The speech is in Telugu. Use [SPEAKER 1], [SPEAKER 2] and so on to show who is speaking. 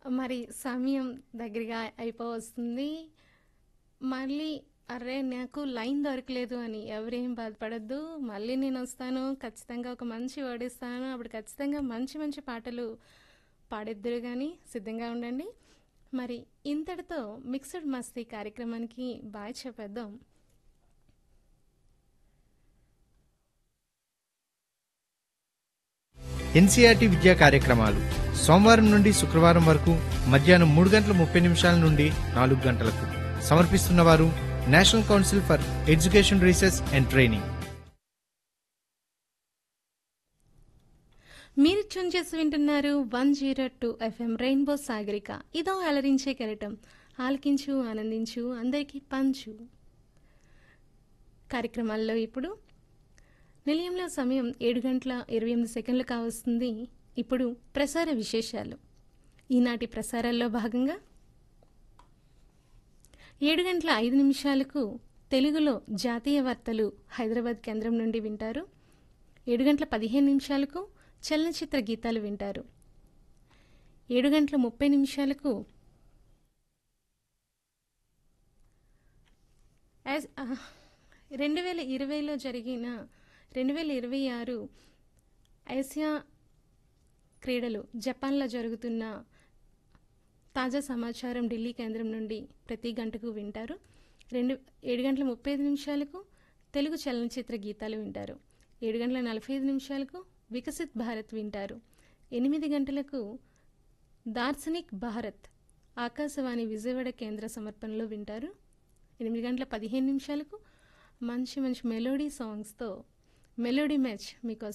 [SPEAKER 1] మరి సమయం దగ్గరగా అయిపోవస్తుంది. మళ్ళీ అర్రే! నాకు లైన్ దొరకలేదు అని ఎవరేం బాధపడొద్దు. మళ్ళీ నేనొస్తాను. ఖచ్చితంగా ఒక మంచి వర్డ్ ఇస్తాను. అప్పుడు ఖచ్చితంగా మంచి మంచి పాటలు పాడేద్దురు గానీ సిద్ధంగా ఉండండి. మరి ఇంతటితో మిక్స్డ్ మస్తీ కార్యక్రమానికి బాయ్ చెప్పేద్దాం.
[SPEAKER 2] ఎన్సీఆర్టీ విద్యా కార్యక్రమాలు సోమవారం నుండి శుక్రవారం వరకు మధ్యాహ్నం మూడు గంటల ముప్పై నిమిషాల నుండి నాలుగు గంటలకు సమర్పిస్తున్నవారు national council for education research and training
[SPEAKER 1] మీరు ట్యూన్ చేసి వింటున్నారు one zero two FM rainbow Sagarika ఇదో అలరించే కెరటం ఆలకించు ఆనందించు అందరికీ పంచు కార్యక్రమాల్లో ఇప్పుడు నిలయంలో సమయం ఏడు గంటల ఇరవై ఎనిమిది సెకండ్లు కావస్తుంది ఇప్పుడు ప్రసార విశేషాలు ఈనాటి ప్రసారాల్లో భాగంగా ఏడు గంటల ఐదు నిమిషాలకు తెలుగులో జాతీయ వార్తలు హైదరాబాద్ కేంద్రం నుండి వింటారు ఏడు గంటల పదిహేను నిమిషాలకు చలనచిత్ర గీతాలు వింటారు ఏడు గంటల ముప్పై నిమిషాలకు యాజ్- ఆ, రెండు వేల ఇరవైలో జరిగిన రెండు వేల ఇరవై ఆరు ఆసియా క్రీడలు జపాన్లో జరుగుతున్న తాజా సమాచారం ఢిల్లీ కేంద్రం నుండి ప్రతి గంటకు వింటారు రెండు ఏడు గంటల ముప్పై ఐదు నిమిషాలకు తెలుగు చలనచిత్ర గీతాలు వింటారు ఏడు గంటల నలభై ఐదు నిమిషాలకు వికసిత్ భారత్ వింటారు ఎనిమిది గంటలకు దార్శనిక్ భారత్ ఆకాశవాణి విజయవాడ కేంద్ర సమర్పణలో వింటారు ఎనిమిది గంటల పదిహేను నిమిషాలకు మంచి మంచి మెలోడీ సాంగ్స్తో మెలోడీ మ్యాచ్ మీకోసం